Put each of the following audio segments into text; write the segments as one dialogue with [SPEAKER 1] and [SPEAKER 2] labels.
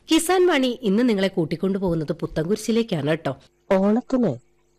[SPEAKER 1] കിസാൻ വാണി ഇന്ന് നിങ്ങളെ കൂട്ടിക്കൊണ്ടുപോകുന്നത് പുത്തൻകുരിശിലേക്കാണ് കേട്ടോ
[SPEAKER 2] ഓണത്തിന്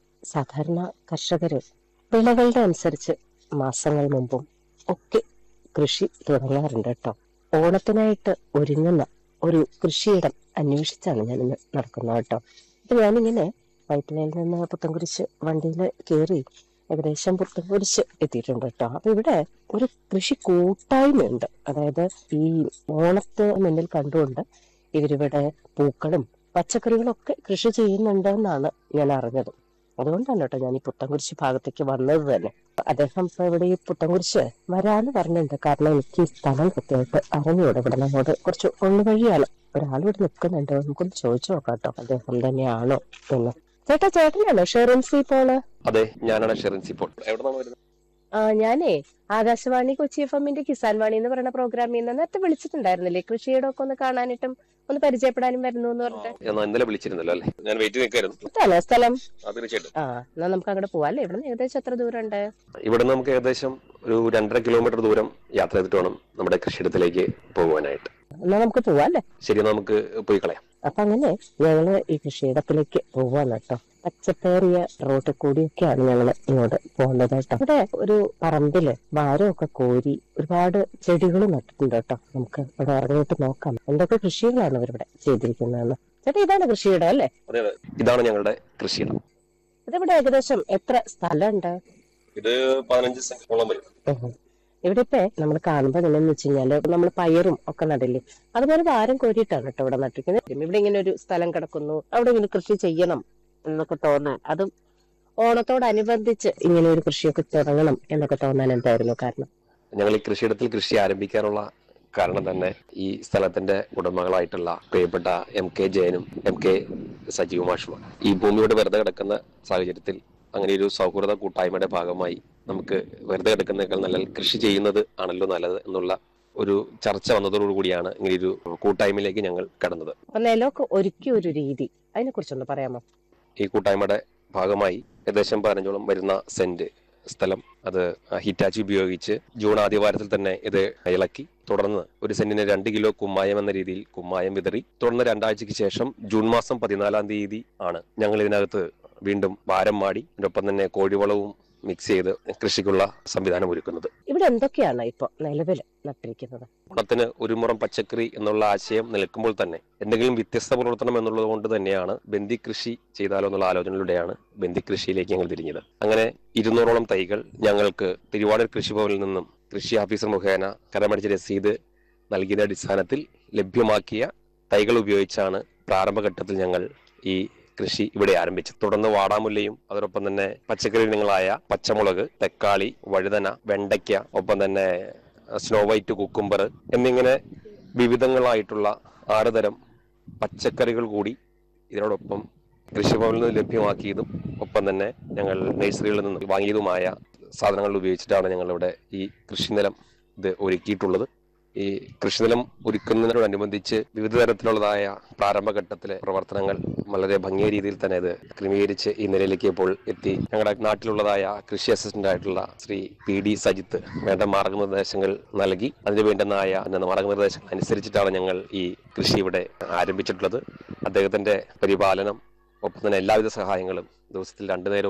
[SPEAKER 2] സാധാരണ കർഷകര് വിളകളുടെ അനുസരിച്ച് മാസങ്ങൾ മുമ്പും ഒക്കെ കൃഷി തുടങ്ങാറുണ്ട് കേട്ടോ ഓണത്തിനായിട്ട് ഒരുങ്ങുന്ന ഒരു കൃഷിയിടം അന്വേഷിച്ചാണ് ഞാനിന്ന് നടക്കുന്നത് കേട്ടോ അപ്പൊ ഞാനിങ്ങനെ വൈറ്റിലയിൽ നിന്ന് പുത്തൻകുരിശ് വണ്ടിയിൽ കയറി ഏകദേശം പുത്തൻകുരിശ് എത്തിയിട്ടുണ്ട് കേട്ടോ അപ്പൊ ഇവിടെ ഒരു കൃഷി കൂട്ടായ്മയുണ്ട് അതായത് ഈ ഓണത്തെ മുന്നിൽ കണ്ടുകൊണ്ട് ഇവരിവിടെ പൂക്കളും പച്ചക്കറികളും ഒക്കെ കൃഷി ചെയ്യുന്നുണ്ട് എന്നാണ് ഞാൻ അറിഞ്ഞത് അതുകൊണ്ടാണ് കേട്ടോ ഞാൻ ഈ പുത്തൻകുരിശ് ഭാഗത്തേക്ക് വന്നത് തന്നെ അദ്ദേഹം ഇപ്പൊ ഇവിടെ ഈ പുത്തൻകുരിശ് വരാന്ന് പറഞ്ഞിട്ടുണ്ട് കാരണം എനിക്ക് ഈ സ്ഥലം കൃത്യമായിട്ട് അറിഞ്ഞൂടെ ഇവിടെ നമ്മോട് കുറച്ച് ഉള്ളുവഴിയാണ് ഒരാൾ ഇവിടെ നിൽക്കുന്നുണ്ട് നമുക്കൊന്ന് ചോദിച്ചു നോക്കാം കേട്ടോ അദ്ദേഹം തന്നെയാണോ എന്ന് ചേട്ടാ ചേട്ടനാണോ ഷെറിൻസി പോള്
[SPEAKER 3] അതെ ഞാനാണ് ഷെറിൻസി ഇപ്പോൾ എവിടെ നിന്നാണ് വരുന്നത്
[SPEAKER 2] ആ ഞാനേ ആകാശവാണി കൊച്ചി എഫ് എമ്മിന്റെ കിസാൻ വാണി എന്ന് പറയുന്ന പ്രോഗ്രാമിൽ നിന്ന് നേരത്തെ വിളിച്ചിട്ടുണ്ടായിരുന്നില്ലേ കൃഷിയുടെ ഒക്കെ ഒന്ന് കാണാനായിട്ടും ഒന്ന് പരിചയപ്പെടാനും വരുന്നു എന്ന് പറഞ്ഞിട്ട്
[SPEAKER 3] ഞാൻ ഇന്നലെ വിളിച്ചിരുന്നല്ലോ അല്ലേ ഞാൻ വെയിറ്റ് നിൽക്കായിരുന്നു
[SPEAKER 2] സ്ഥലം സ്ഥലം
[SPEAKER 3] അത് തീർച്ചയായിട്ടും
[SPEAKER 2] ആ എന്നാ നമുക്ക് അങ്ങോട്ട് പോവാം അല്ലേ ഇവിടെ ഏകദേശം എത്ര ദൂരം ഉണ്ട്
[SPEAKER 3] ഇവിടെ നിന്ന് നമുക്ക് ഏകദേശം ഒരു രണ്ടര കിലോമീറ്റർ ദൂരം യാത്ര ചെയ്തിട്ട് വേണം നമ്മുടെ കൃഷിയിടത്തിലേക്ക് പോകുവാനായിട്ട്
[SPEAKER 2] എന്നാ നമുക്ക് പോവാം അല്ലേ
[SPEAKER 3] ശരി എന്നാ നമുക്ക് പോയി കളയാം
[SPEAKER 2] അപ്പൊ അങ്ങനെ ഞങ്ങള് ഈ കൃഷിയിടത്തിലേക്ക് പോവാന്ന് കേട്ടോ പച്ചപ്പേറിയ റോട്ടിൽ കൂടിയൊക്കെയാണ് ഞങ്ങള് ഇങ്ങോട്ട് പോകുന്നത് കേട്ടോ ഇവിടെ ഒരു പറമ്പില് വാരമൊക്കെ കോരി ഒരുപാട് ചെടികൾ നട്ടിട്ടുണ്ട് കേട്ടോ നമുക്ക് ഇവിടെ ഇറങ്ങിയിട്ട് നോക്കാം എന്തൊക്കെ കൃഷികളാണ് ഇവരിവിടെ ചെയ്തിരിക്കുന്നതെന്ന് ചേട്ടാ ഇതാണ് കൃഷിയിടം അല്ലേ
[SPEAKER 3] അതെ അതെ ഇതാണ് ഞങ്ങളുടെ കൃഷിയിടം
[SPEAKER 2] ഇതിവിടെ ഏകദേശം എത്ര സ്ഥലമുണ്ട്
[SPEAKER 3] ഇത് പതിനഞ്ച് സെന്റോളം വരും
[SPEAKER 2] ഉം. ഇവിടെ ഇപ്പൊ നമ്മൾ കാണുമ്പോ എങ്ങനെയാന്ന് വെച്ച് കഴിഞ്ഞാല് നമ്മൾ പയറും ഒക്കെ നടില്ലേ അതുപോലെ വാരം കോരിയിട്ടാണ് കേട്ടോ ഇവിടെ നട്ടിരിക്കുന്നത് ഇവിടെ ഇങ്ങനെ ഒരു സ്ഥലം കിടക്കുന്നു അവിടെ ഇങ്ങനെ കൃഷി ചെയ്യണം എന്നൊക്കെ തോന്നാൻ അതും ഓണത്തോടനുബന്ധിച്ച് ഇങ്ങനെ ഒരു കൃഷിയൊക്കെ തുടങ്ങണം എന്നൊക്കെ തോന്നാൻ എന്തായിരുന്നു കാരണം
[SPEAKER 3] ഞങ്ങൾ ഈ കൃഷിയിടത്തിൽ കൃഷി ആരംഭിക്കാനുള്ള കാരണം തന്നെ ഈ സ്ഥലത്തിന്റെ ഉടമകളായിട്ടുള്ള പ്രിയപ്പെട്ട എം കെ ജയനും എം കെ സജീവ് മാഷുമാണ് ഈ ഭൂമിയോട് വെറുതെ കിടക്കുന്ന സാഹചര്യത്തിൽ അങ്ങനെ ഒരു സൗഹൃദ കൂട്ടായ്മയുടെ ഭാഗമായി നമുക്ക് വെറുതെ കിടക്കുന്നേക്കാൾ നല്ല കൃഷി ചെയ്യുന്നത് ആണല്ലോ നല്ലത് എന്നുള്ള ഒരു ചർച്ച വന്നതോടു കൂടിയാണ് ഇങ്ങനെ ഒരു കൂട്ടായ്മയിലേക്ക് ഞങ്ങൾ കടന്നത്
[SPEAKER 2] അപ്പൊ നിലമൊക്കെ ഒരുക്കിയ ഒരു രീതി അതിനെ കുറിച്ചൊന്ന് പറയാമോ
[SPEAKER 3] ഈ കൂട്ടായ്മയുടെ ഭാഗമായി ഏകദേശം പതിനഞ്ചോളം വരുന്ന സെന്റ് സ്ഥലം അത് ഹിറ്റാച്ചി ഉപയോഗിച്ച് ജൂൺ ആദ്യവാരത്തിൽ തന്നെ ഇത് ഇളക്കി തുടർന്ന് ഒരു സെന്റിന് രണ്ട് കിലോ കുമ്മായം എന്ന രീതിയിൽ കുമ്മായം വിതറി തുടർന്ന് രണ്ടാഴ്ചയ്ക്ക് ശേഷം ജൂൺ മാസം പതിനാലാം തീയതി ആണ് ഞങ്ങൾ ഇതിനകത്ത് വീണ്ടും വാരം മാടി അതിനൊപ്പം തന്നെ കോഴിവളവും മിക്സ് ചെയ്ത് കൃഷിക്കുള്ള സംവിധാനം ഒരുക്കുന്നത്
[SPEAKER 2] ഇവിടെ എന്തൊക്കെയാണ് ഇപ്പൊ നിലവിൽ നട്ടിരിക്കുന്നത്
[SPEAKER 3] ഓണത്തിന് ഒരു മുറം പച്ചക്കറി എന്നുള്ള ആശയം നിൽക്കുമ്പോൾ തന്നെ എന്തെങ്കിലും വ്യത്യസ്ത പുലർത്തണം എന്നുള്ളത് കൊണ്ട് തന്നെയാണ് ബന്ദി കൃഷി ചെയ്താലോ എന്നുള്ള ആലോചനയിലൂടെയാണ് ബന്ദി കൃഷിയിലേക്ക് ഞങ്ങൾ തിരിഞ്ഞത് അങ്ങനെ ഇരുന്നൂറോളം തൈകൾ ഞങ്ങൾക്ക് തിരുവാടൂർ കൃഷിഭവനിൽ നിന്നും കൃഷി ഓഫീസർ മുഖേന കരമടിച്ച രസീത് നൽകിയ അടിസ്ഥാനത്തിൽ ലഭ്യമാക്കിയ തൈകൾ ഉപയോഗിച്ചാണ് പ്രാരംഭഘട്ടത്തിൽ ഞങ്ങൾ ഈ കൃഷി ഇവിടെ ആരംഭിച്ചു തുടർന്ന് വാടാമുല്ലയും അതോടൊപ്പം തന്നെ പച്ചക്കറി ഇനങ്ങളായ പച്ചമുളക് തക്കാളി വഴുതന വെണ്ടയ്ക്ക ഒപ്പം തന്നെ സ്നോ വൈറ്റ് കുക്കുംബർ എന്നിങ്ങനെ വിവിധങ്ങളായിട്ടുള്ള ആറ് തരം പച്ചക്കറികൾ കൂടി ഇതിനോടൊപ്പം കൃഷിഭവനിൽ നിന്ന് ലഭ്യമാക്കിയതും ഒപ്പം തന്നെ ഞങ്ങൾ നഴ്സറികളിൽ നിന്ന് വാങ്ങിയതുമായ സാധനങ്ങൾ ഉപയോഗിച്ചിട്ടാണ് ഞങ്ങളിവിടെ ഈ കൃഷിനിലം ഇത് ഒരുക്കിയിട്ടുള്ളത് ഈ കൃഷിനിലം ഒരുക്കുന്നതിനോടനുബന്ധിച്ച് വിവിധ തരത്തിലുള്ളതായ പ്രാരംഭഘട്ടത്തിലെ പ്രവർത്തനങ്ങൾ വളരെ ഭംഗിയ രീതിയിൽ തന്നെ ഇത് ക്രമീകരിച്ച് ഈ നിലയിലേക്ക് ഇപ്പോൾ എത്തി ഞങ്ങളുടെ നാട്ടിലുള്ളതായ കൃഷി അസിസ്റ്റന്റ് ആയിട്ടുള്ള ശ്രീ പി ഡി സജിത്ത് വേണ്ട മാർഗനിർദ്ദേശങ്ങൾ നൽകി അതിന് വേണ്ടുന്നതായ മാർഗനിർദ്ദേശങ്ങൾ അനുസരിച്ചിട്ടാണ് ഞങ്ങൾ ഈ കൃഷി ഇവിടെ ആരംഭിച്ചിട്ടുള്ളത് അദ്ദേഹത്തിന്റെ പരിപാലനം ഒപ്പം തന്നെ എല്ലാവിധ സഹായങ്ങളും ദിവസത്തിൽ രണ്ടു നേരം